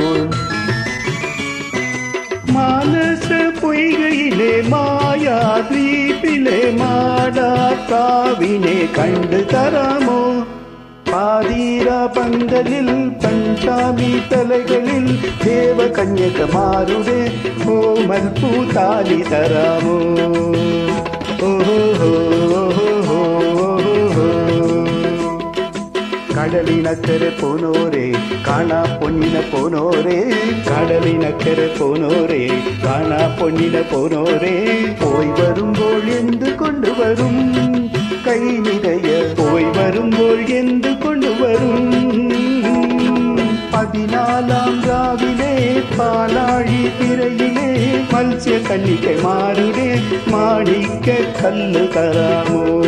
மானச பொய்கையிலே மாயா தீபிலே மாடா காவினே கண்டு தராமோ பாதீரா பந்தலில் பஞ்சாமி தலைகளில் தேவ கன்யகமாருடே ஓமல் பூதாலி தராமோ ஓஹோ கடலினக்கரை போனோரே காணா பொன்னின போனோரே கடலினக்கரை போனோரே காணா பொன்னின போனோரே போய் வரும்போல் எந்து கொண்டு வரும் கை நிறைய போய் வரும்போல் எந்து கொண்டு வரும் பதினாலாம் ராவிலே பாலாழி திரையிலே மல்சிய கண்ணிக்கை மாறுடே மாணிக்க கல்லு தராமோ